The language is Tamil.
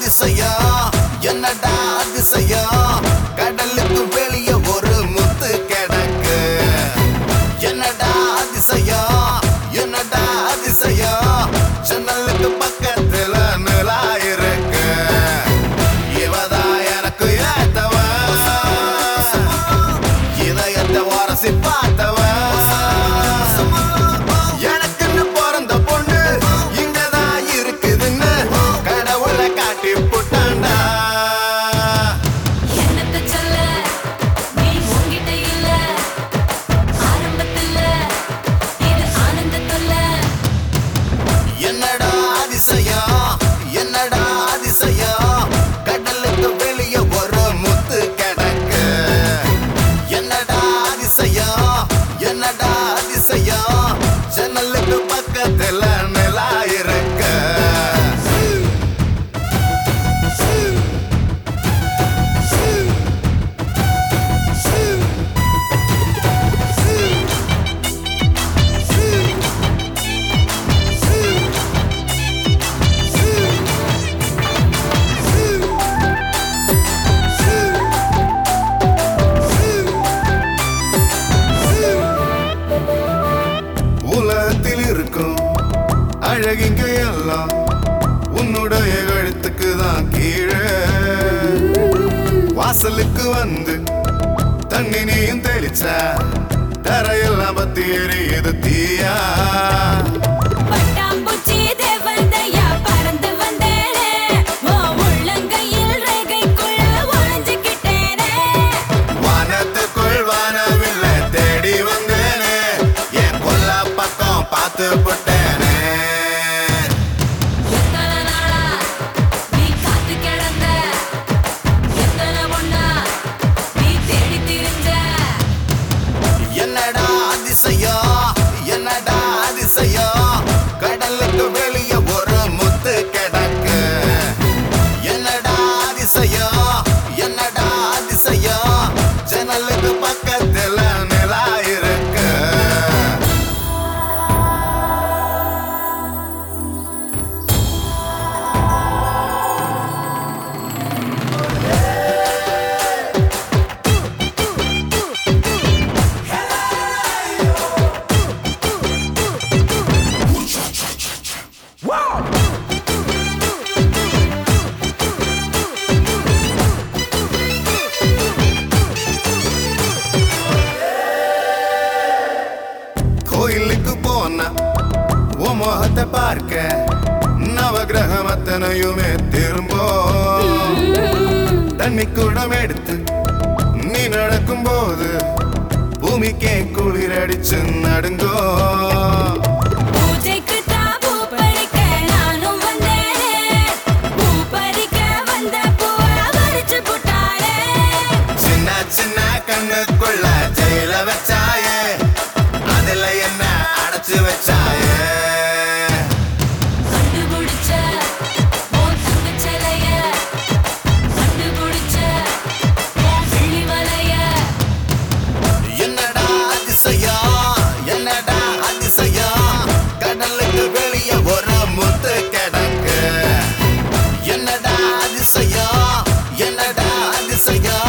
அதிசயம் என்னடா அதிசயம் கடலுக்கு வெளிய ஒரு முத்து கிடக்கு என்னடா அதிசயம் என்னடா அதிசயம் ஜன்னலுக்கு பக்கத்துல நிலா இருக்கு இவதான் எனக்கு ஏத்தவன் இதயத்தை உரசி பார்த்தவன் எனக்குன்னு பிறந்த பொண்ணு இங்கதான் இருக்குதுன்னு கடவுளை காட்டி புட்டாண்டா என்னத்த சொல்ல நீ உன்கிட்ட இல்ல ஆரம்பத்துல இது ஆனந்த தொல்ல என்னடா அதிசயம் என்னடா அதிசயம் கடலுக்கு வெளிய ஒரு முத்து கிடக்கு என்னடா அதிசயம் என்னடா அதிசயம் ஜன்னலுக்கு பக்கத்துல நிலா இருக்கு உலகத்தில் இருக்கும் அழகிங்க எல்லாம் உன்னுடைய கழுத்துக்கு தான் கீழே வாசலுக்கு வந்து தண்ணி நீயும் தெளிச்சா தரையெல்லாம் பத்தி எரியுது தீயா பட்டாம்பூச்சி தேவதையா பறந்து வந்தேனே உன் உள்ளங்கையில் ரேகைக்குள்ள ஒளிஞ்சுக்கிட்டேனே வானத்துக்குள் வானவில்ல தேடி வந்தேனே என் கொல்ல பக்கம் பார்த்து போட்டேனே எத்தனை நாளா நீ காத்து கிடந்த எத்தனை ஒண்ணா நீ தேடி திரிஞ்ச என்னடா அதிசயம் என்னடா அதிசயம் கடலுக்கு வெளிய ஒரு முத்து கிடக்கு என்னடா அதிசயம் என்னடா அதிசயம் ஜன்னலுக்கு பக்கத்துல நிலா இருக்கு கோயிலுக்கு போனா உன் முகத்தை பார்க்க நவகிரகம் அத்தனையுமே திரும்போ தண்ணி குடம் எடுத்து நீ நடக்கும் போது பூமிக்கே குளிர் அடிச்சு நடுங்கோ பூஜைக்கு தான் பூ பறிக்க நானும் வந்தேனே பூ பறிக்க வந்த பூவை பறிச்சு போட்டானே சின்ன சின்ன கண்ணுக்குள்ள ஜெயில வச்சாயே அதுல என்ன அடைச்சு வச்சாயே கண்டுபிடிச்ச உன் தங்கச் சிலைய, கண்டுபிடிச்ச உன் வெள்ளி வளைய. என்னடா அதிசயம் என்னடா அதிசயம் கடலுக்கு வெளிய ஒரு முத்து கிடக்கு என்னடா அதிசயம் என்னடா அதிசயம்